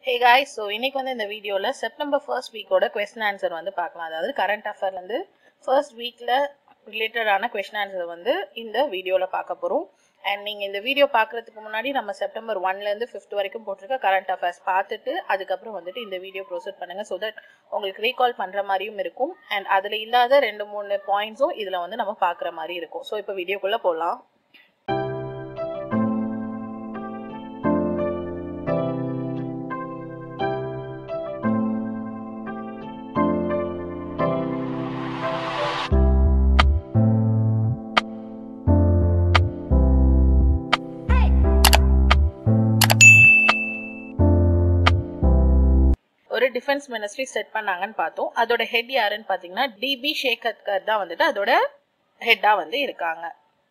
Hey guys so இன்னைக்கு வந்து இந்த வீடியோவில் செப்டம்பர் ஃபர்ஸ்ட் வீக்கோட கொஸ்டின் ஆன்சர் வந்து பார்க்கலாம் அதாவது கரண்ட் அஃபேர் வந்து ஃபர்ஸ்ட் வீக்கில் ரிலேட்டடான கொஸ்டின் ஆன்சர் வந்து இந்த வீடியோவில் பார்க்க போகிறோம் அண்ட் நீங்கள் இந்த வீடியோ பார்க்குறதுக்கு முன்னாடி நம்ம செப்டம்பர் ஒன்லேருந்து ஃபிஃப்த் வரைக்கும் போட்டிருக்க கரண்ட் அஃபேர்ஸ் பார்த்துட்டு அதுக்கப்புறம் வந்துட்டு இந்த வீடியோ ப்ரொசீட் பண்ணுங்கள் ஸோ தட் உங்களுக்கு ரீகால் பண்ணுற மாதிரியும் இருக்கும் அண்ட் அதில் இல்லாத ரெண்டு மூணு பாயிண்ட்ஸும் இதில் வந்து நம்ம பார்க்குற மாதிரி இருக்கும் ஸோ இப்போ வீடியோக்குள்ளே போகலாம் ஒரு டிஃபென்ஸ் மினிஸ்ட்ரி செட் பண்ணாங்கன்னு பார்த்தோம் அதோட ஹெட் யாருன்னு பார்த்தீங்கன்னா டிபி ஷேகத்கர் தான் வந்துட்டு அதோட ஹெட்டா வந்து இருக்காங்க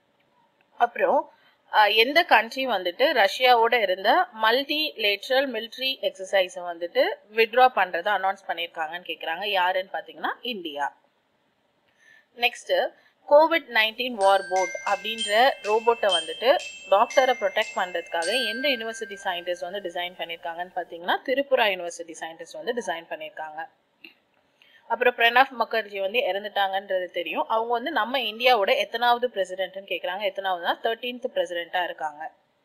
அப்புறம் அஹ், எந்த கண்ட்ரி வந்துட்டு ரஷ்யாவோட இருந்த மல்டி லேட்ரல் மிலிட்ரி எக்ஸசைஸை வந்துட்டு வித்ட்ரா பண்றதை அனௌன்ஸ் பண்ணியிருக்காங்கன்னு கேட்குறாங்க யாருன்னு பார்த்தீங்கன்னா India next COVID nineteen war board அப்படின்ற ரோபோட்டை வந்துட்டு டாக்டரை ப்ரொடெக்ட் பண்றதுக்காக எந்த யூனிவர்சிட்டி சயின்டிஸ்ட் வந்து டிசைன் பண்ணியிருக்காங்கன்னு பார்த்தீங்கன்னா திரிபுரா யூனிவர்சிட்டி சயின்டிஸ்ட் வந்து டிசைன் பண்ணியிருக்காங்க அப்புறம் பிரணாப் முகர்ஜி வந்து இறந்துட்டாங்கன்றது தெரியும் அவங்க வந்து நம்ம இந்தியாவோட எத்தனாவது பிரசிடென்ட்னு கேட்குறாங்க எத்தனாவதுனா தேர்ட்டீன்த் பிரசிடென்ட்டா இருக்காங்க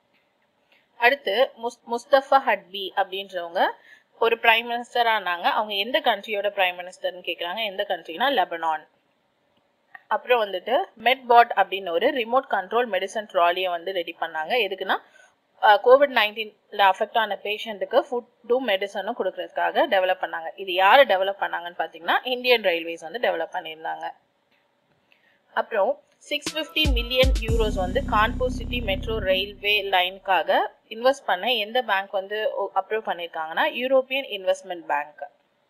அடுத்து முஸ் முஸ்தபா ஹட்பி அப்படின்றவங்க ஒரு பிரைம் மினிஸ்டர் ஆனாங்க அவங்க எந்த கண்ட்ரியோட பிரைம் மினிஸ்டர்னு கேட்குறாங்க எந்த கண்ட்ரினா லெபனான் அப்புறம் வந்துட்டு மெட்பாட் அப்படின்னு ஒரு ரிமோட் கண்ட்ரோல் மெடிசன் ட்ராலியை வந்து ரெடி பண்ணாங்க எதுக்குன்னா கோவிட் நைன்டீன்ல அஃபெக்ட் ஆன பேஷண்ட்டுக்கு ஃபுட்டும் மெடிசனும் கொடுக்கறதுக்காக டெவலப் பண்ணாங்க இது யார் டெவலப் பண்ணாங்கன்னு பார்த்தீங்கன்னா இந்தியன் ரயில்வேஸ் வந்து டெவலப் பண்ணியிருந்தாங்க அப்புறம் சிக்ஸ் ஃபிஃப்டி மில்லியன் யூரோஸ் வந்து கான்பூர் சிட்டி மெட்ரோ ரயில்வே லைனுக்காக இன்வெஸ்ட் பண்ண எந்த பேங்க் வந்து அப்ரூவ் பண்ணியிருக்காங்கன்னா European investment bank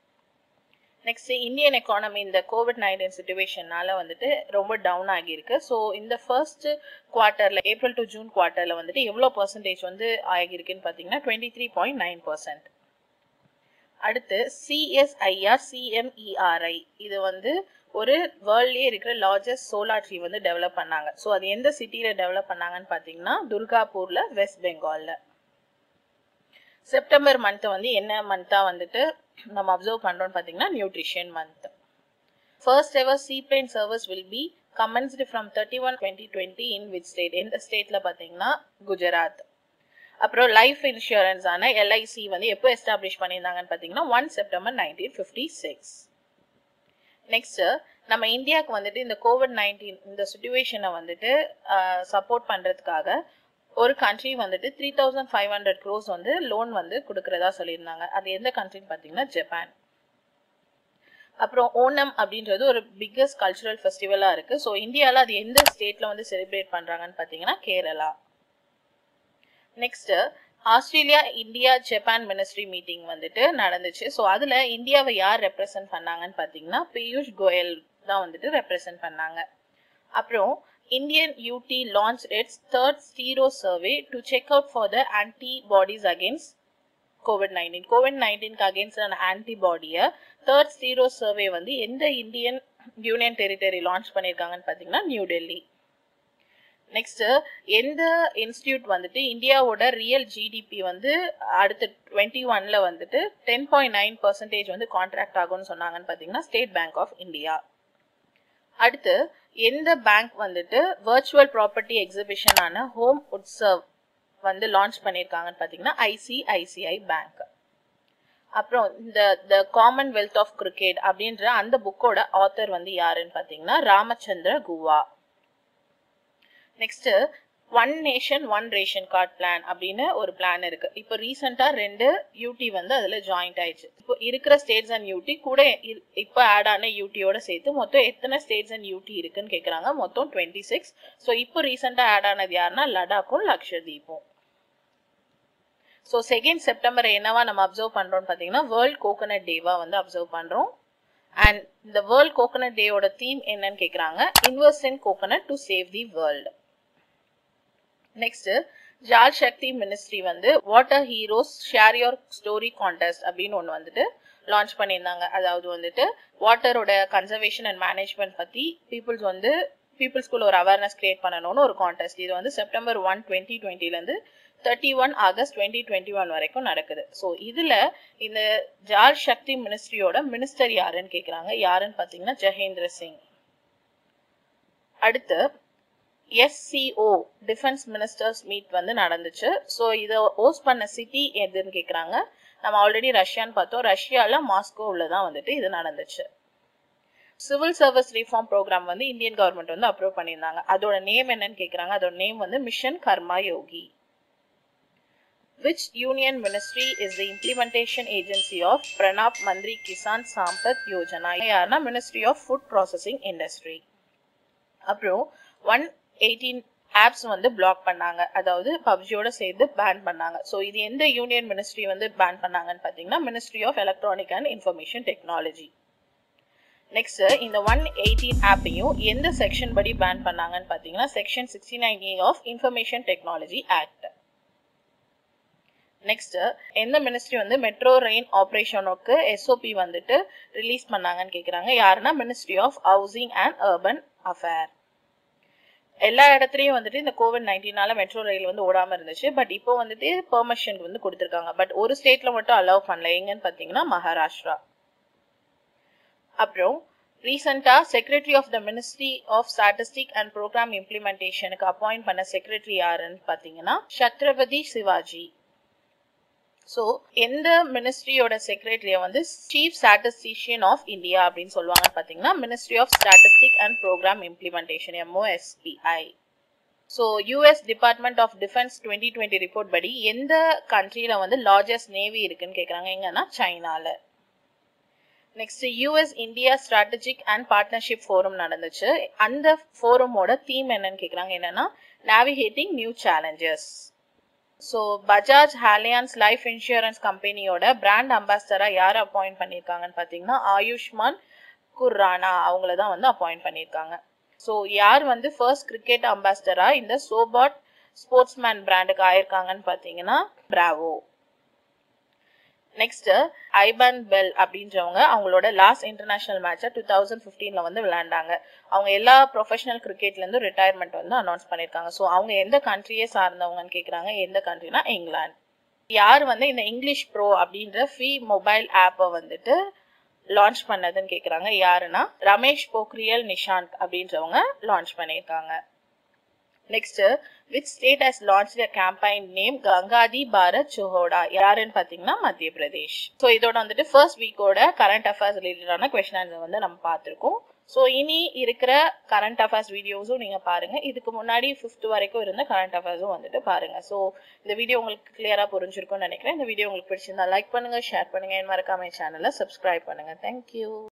next Indian economy இந்த கோவிட் நைன்டீன் சுச்சுவேஷனால வந்துட்டு ரொம்ப டவுன் ஆகியிருக்கு ஸோ இந்த ஃபர்ஸ்ட் குவார்ட்டர்ல ஏப்ரல் டு ஜூன் குவார்ட்டர்ல வந்துட்டு எவ்வளோ பர்சன்டேஜ் வந்து ஆகியிருக்குன்னு பார்த்தீங்கன்னா twenty three point nine percent அடுத்து சிஎஸ்ஐஆர் சிஎம்இஆர்ஐ இது வந்து ஒரு வேர்ல்ட்லேயே இருக்கிற லார்ஜஸ்ட் சோலார் ட்ரீ வந்து டெவலப் பண்ணாங்க ஸோ அது எந்த சிட்டியில் டெவலப் பண்ணாங்கன்னு பார்த்தீங்கன்னா துர்காப்பூரில் வெஸ்ட் பெங்காலில் செப்டம்பர் மந்த் வந்து என்ன மந்த்தா வந்துட்டு நம்ம அப்சர்வ் பண்றோம்னு பாத்தீங்கன்னா nutrition month first ever seaplane service will be commenced from thirty one twenty twenty in which state எந்த ஸ்டேட்ல பாத்தீங்கன்னா குஜராத் அப்புறம் லைஃப் இன்சூரன்ஸ் ஆன எல்ஐசி வந்து எப்போ எஸ்டாப்ளிஷ் பண்ணியிருந்தாங்கன்னு பார்த்தீங்கன்னா one September nineteen fifty six next நம்ம இந்தியாவுக்கு வந்துட்டு இந்த கோவிட் நைன்டீன் இந்த சுச்சுவேஷனை வந்துட்டு சப்போர்ட் பண்றதுக்காக ஒரு கண்ட்ரி வந்துட்டு three thousand five hundred crores வந்து லோன் வந்து கொடுக்கறதா சொல்லியிருந்தாங்க அது எந்த கண்ட்ரின்னு பார்த்தீங்கன்னா ஜப்பான் அப்புறம் ஓணம் அப்படின்றது ஒரு பிக்கஸ்ட் கல்ச்சுரல் ஃபெஸ்டிவலாக இருக்கு ஸோ இந்தியாவில் அது எந்த ஸ்டேட்ல வந்து செலிப்ரேட் பண்றாங்கன்னு பார்த்தீங்கன்னா Kerala next Australia India Japan ministry meeting வந்துட்டு நடந்துச்சு ஸோ அதில் இந்தியாவை யார் ரெப்ரசன்ட் பண்ணாங்கன்னு பார்த்தீங்கன்னா பியூஷ் கோயல் தான் வந்துட்டு ரெப்ரசன்ட் பண்ணாங்க அப்புறம் Indian UT launched its third Stero survey to check out for the antibodies against COVID-19. COVID-19 against an antibody third Stero survey வந்து எந்த இந்தியன் யூனியன் டெரிட்டரி லான்ச் பண்ணியிருக்காங்கன்னு பார்த்தீங்கன்னா நியூ டெல்லி நெக்ஸ்ட் எந்த இன்ஸ்டியூட் வந்துட்டு இந்தியாவோட ரியல் ஜிடிபி வந்து அடுத்த twenty ஒன்ல வந்துட்டு டென் பாயிண்ட் நைன் பர்சன்டேஜ் வந்து கான்ட்ராக்ட் ஆகும்னு சொன்னாங்கன்னு பார்த்தீங்கன்னா ஸ்டேட் பேங்க் ஆஃப் இந்தியா அடுத்து எந்த பேங்க் வந்துட்டு வர்ச்சுவல் ப்ராப்பர்ட்டி எக்ஸிபிஷனான ஹோம் உட்சர்வ் வந்து லான்ச் பண்ணியிருக்காங்கன்னு பார்த்தீங்கன்னா ஐசிஐசிஐ பேங்க் அப்புறம் இந்த த காமன்வெல்த் ஆஃப் கிரிக்கெட் அப்படின்ற அந்த புக்கோட ஆத்தர் வந்து யாருன்னு பார்த்தீங்கன்னா Ramachandra Guha next one nation one ration card plan அப்படின்னு ஒரு பிளான் இருக்கு இப்போ ரீசெண்டா ரெண்டு யூடி வந்து அதுல ஜாயிண்ட் ஆயிடுச்சு இப்போ இருக்கிற ஸ்டேட்ஸ் அண்ட் யூடி கூட இ- இப்போ ஆட் ஆன யூடியோட சேர்த்து மொத்தம் எத்தனை ஸ்டேட்ஸ் அண்ட் யூடி இருக்குன்னு கேக்குறாங்க மொத்தம் டுவெண்ட்டி சிக்ஸ் ஸோ இப்போ ரீசெண்டா ஆட் ஆனது யாருன்னா லடாக்கும் லக்ஷதீப்பும் ஸோ செகண்ட் செப்டம்பர் என்னவா நம்ம அப்சர்வ் பண்றோம்னு பார்த்தீங்கன்னா வேர்ல்ட் கோகனட் டேவா வந்து அப்சர்வ் பண்றோம் அண்ட் இந்த வேர்ல்ட் கோகனட் டேயோட தீம் என்னன்னு கேக்குறாங்க invest in coconut to save the world next Jal Shakti ministry வந்து water heroes share your story contest அப்படின்னு ஒன்று வந்துட்டு லான்ச் பண்ணியிருந்தாங்க அதாவது வந்துட்டு வாட்டரோட கன்சர்வேஷன் அண்ட் மேனேஜ்மெண்ட் பற்றி பீப்புள்ஸ் வந்து பீப்புள்ஸ்குள்ள ஒரு அவேர்னஸ் கிரியேட் பண்ணணும்னு ஒரு கான்டெஸ்ட் இது வந்து செப்டம்பர் ஒன் டுவெண்ட்டி டுவெண்ட்டிலேருந்து thirty one August twenty twenty one வரைக்கும் நடக்குது ஸோ இதுல இந்த ஜால் சக்தி மினிஸ்ட்ரியோட மினிஸ்டர் யாருன்னு கேக்குறாங்க யாருன்னு பாத்தீங்கன்னா ஜஹேந்திர சிங் அடுத்து எஸ்சிஓ டிஃபென்ஸ் மினிஸ்டர்ஸ் மீட் வந்து நடந்துச்சு ஸோ இதை ஹோஸ்ட் பண்ண சிட்டி எதுன்னு கேக்குறாங்க நம்ம ஆல்ரெடி ரஷ்யான்னு பார்த்தோம் ரஷ்யால மாஸ்கோவில் தான் வந்துட்டு இது நடந்துச்சு சிவில் சர்வீஸ் ரிஃபார்ம் ப்ரோக்ராம் வந்து இந்தியன் கவர்மெண்ட் வந்து அப்ரூவ் பண்ணியிருந்தாங்க அதோட நேம் என்னன்னு கேக்குறாங்க அதோட நேம் வந்து mission Karma Yogi Which union ministry is the implementation agency of Pranab Mandri Kisan Sampath Yojana? யாருன்னா Ministry of Food Processing Industry. அப்புறம் ஒன் எயிட்டீன் ஆப்ஸ் வந்து பிளாக் பண்ணாங்க அதாவது பப்ஜியோட சேர்த்து பேன் பண்ணாங்க ஸோ இது எந்த யூனியன் மினிஸ்ட்ரி வந்து பேன் பண்ணாங்கன்னு பார்த்தீங்கன்னா ministry of electronic and information technology next இந்த ஒன் எயிட்டீன் ஆப்பையும் எந்த செக்ஷன் படி பேன் பண்ணாங்கன்னு பார்த்தீங்கன்னா section sixty nine A of information technology act next எந்த மினிஸ்ட்ரி வந்து மெட்ரோ ரெயின் ஆப்ரேஷனுக்கு எஸ்ஓபி வந்துட்டு ரிலீஸ் பண்ணாங்கன்னு கேக்குறாங்க யாருன்னா ministry of housing and urban affair எல்லா இடத்துலயும் வந்துட்டு இந்த கோவிட் நைன்டீனால மெட்ரோ ரயில் வந்து ஓடாம இருந்துச்சு பட் இப்போ வந்துட்டு பெர்மிஷன் வந்து கொடுத்துருக்காங்க பட் ஒரு ஸ்டேட்ல மட்டும் அலோவ் பண்ணல எங்கன்னு பாத்தீங்கன்னா மகாராஷ்டிரா அப்புறம் ரீசெண்டா secretary of the ministry of statistic and program இம்ப்ளிமெண்டேஷனுக்கு அப்பாயிண்ட் பண்ண செக்ரட்டரி யாருன்னு பாத்தீங்கன்னா சத்ரபதி சிவாஜி ஸோ எந்த மினிஸ்ட்ரியோட செக்ரட்டரிய வந்து சீஃப் ஸ்டாட்டிஸ்டிஷியன் ஆஃப் இந்தியா அப்படின்னு சொல்லுவாங்க பார்த்தீங்கன்னா ministry of statistic and program implementation MOSPI so US department of defence twenty twenty report படி எந்த கண்ட்ரியில வந்து லார்ஜஸ்ட் நேவி இருக்குன்னு கேட்குறாங்க எங்கன்னா சைனால next US India strategic and partnership forum நடந்துச்சு அந்த ஃபோரமோட தீம் என்னன்னு கேட்குறாங்க என்னன்னா navigating new challenges so Bajaj Allianz life insurance கம்பெனியோட பிராண்ட் அம்பாசிடரா யார் அப்பாயிண்ட் பண்ணியிருக்காங்கன்னு பார்த்தீங்கன்னா ஆயுஷ்மான் குர்ரானா அவங்கள தான் வந்து அப்பாயிண்ட் பண்ணியிருக்காங்க ஸோ யார் வந்து ஃபர்ஸ்ட் கிரிக்கெட் அம்பாசிடரா இந்த சோபாட் ஸ்போர்ட்ஸ்மேன் பிராண்டுக்கு ஆயிருக்காங்கன்னு பார்த்தீங்கன்னா பிராவோ நெக்ஸ்ட் ஐபன் பெல் அப்படின்றவங்க அவங்களோட லாஸ்ட் இன்டர்நேஷனல் மேட்சை டூ தௌசண்ட் ஃபிஃப்டீன்ல வந்து விளையாண்டாங்க அவங்க எல்லா ப்ரொஃபஷனல் கிரிக்கெட்ல இருந்து ரிட்டையர்மெண்ட் வந்து அனௌன்ஸ் பண்ணிருக்காங்க ஸோ அவங்க எந்த கண்ட்ரியே சார்ந்தவங்கன்னு கேக்குறாங்க எந்த கண்ட்ரினா இங்கிலாந்து யார் வந்து இந்த இங்கிலீஷ் ப்ரோ அப்படின்ற ஃப்ரீ மொபைல் ஆப்பை வந்துட்டு லான்ச் பண்ணதுன்னு கேக்குறாங்க யாருன்னா ரமேஷ் போக்ரியல் நிஷாந்த் அப்படின்றவங்க லான்ச் பண்ணியிருக்காங்க next which state has launch the campaign name கங்காதி பாரத் சுஹோடா யாருன்னு பாத்தீங்கன்னா மத்திய பிரதேஷ் ஸோ இதோட வந்துட்டு ஃபர்ஸ்ட் வீக்கோட கரண்ட் அஃபேர்ஸ் ரிலேட்டடான கொஸ்டின் ஆன்சர் வந்து நம்ம பார்த்துருக்கோம் ஸோ இனி இருக்கிற கரண்ட் அஃபேர்ஸ் வீடியோஸும் நீங்க பாருங்க இதுக்கு முன்னாடி ஃபிஃப்த் வரைக்கும் இருந்த கரண்ட் அஃபேர்ஸும் வந்துட்டு பாருங்க ஸோ இந்த வீடியோ உங்களுக்கு கிளியரா புரிஞ்சிருக்கும்னு நினைக்கிறேன் இந்த வீடியோ உங்களுக்கு பிடிச்சிருந்தா லைக் பண்ணுங்க ஷேர் பண்ணுங்க என் மறக்காம சேனலை சப்ஸ்கிரைப் பண்ணுங்க தேங்க்யூ